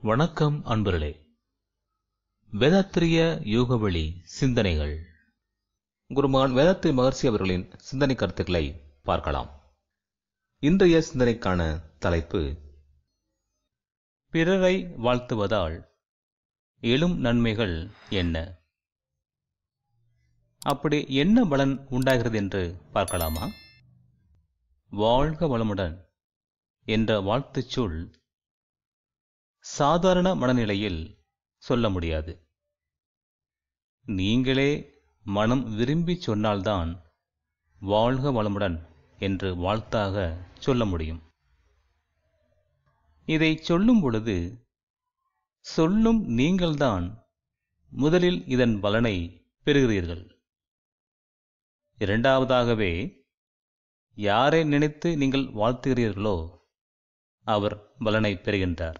வணக்கம் அன்பர்களே வேதாத்திரிய யோகவழி சிந்தனைகள் குருமகான் வேதாத்திரி மகர்ஷி அவர்களின் சிந்தனை கருத்துக்களை பார்க்கலாம் இன்றைய சிந்தனைக்கான தலைப்பு பிறரை வாழ்த்துவதால் எழும் நன்மைகள் என்ன அப்படி என்ன பலன் உண்டாகிறது என்று பார்க்கலாமா வாழ்க வளமுடன் என்ற வாழ்த்துச் சொல் சாதாரண மனநிலையில் சொல்ல முடியாது நீங்களே மனம் விரும்பி சொன்னால்தான் வாழ்க வளமுடன் என்று வாழ்த்தாக சொல்ல முடியும் இதை சொல்லும் பொழுது சொல்லும் நீங்கள்தான் முதலில் இதன் பலனை பெறுகிறீர்கள் இரண்டாவதாகவே யாரை நினைத்து நீங்கள் வாழ்த்துகிறீர்களோ அவர் பலனை பெறுகின்றார்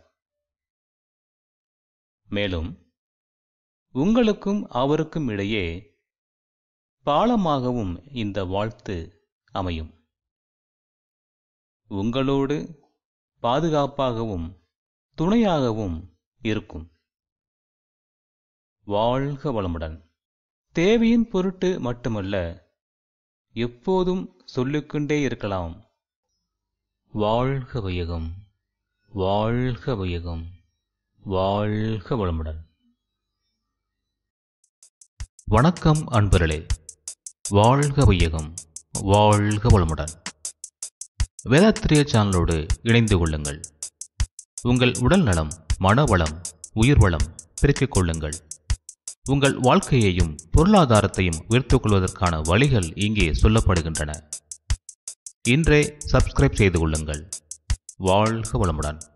மேலும் உங்களுக்கும் அவருக்கும் இடையே பாலமாகவும் இந்த வாழ்த்து அமையும் உங்களோடு பாதுகாப்பாகவும் துணையாகவும் இருக்கும் வாழ்க வளமுடன் தேவையின் பொருட்டு மட்டுமல்ல எப்போதும் சொல்லிக்கொண்டே இருக்கலாம் வாழ்க வையகம் வாழ்க வையகம் வாழ்க வளமுடன் வணக்கம் அன்பர்களே வாழ்க வையகம் வாழ்க வளமுடன் வேதாத்திரிய சேனலோடு இணைந்து கொள்ளுங்கள் உங்கள் உடல் நலம் மனவளம் உயிர் வளம் பெருக்கிக் கொள்ளுங்கள் உங்கள் வாழ்க்கையையும் பொருளாதாரத்தையும் உயர்த்திக் கொள்வதற்கான வழிகள் இங்கே சொல்லப்படுகின்றன இன்றே சப்ஸ்கிரைப் செய்து கொள்ளுங்கள் வாழ்க வளமுடன்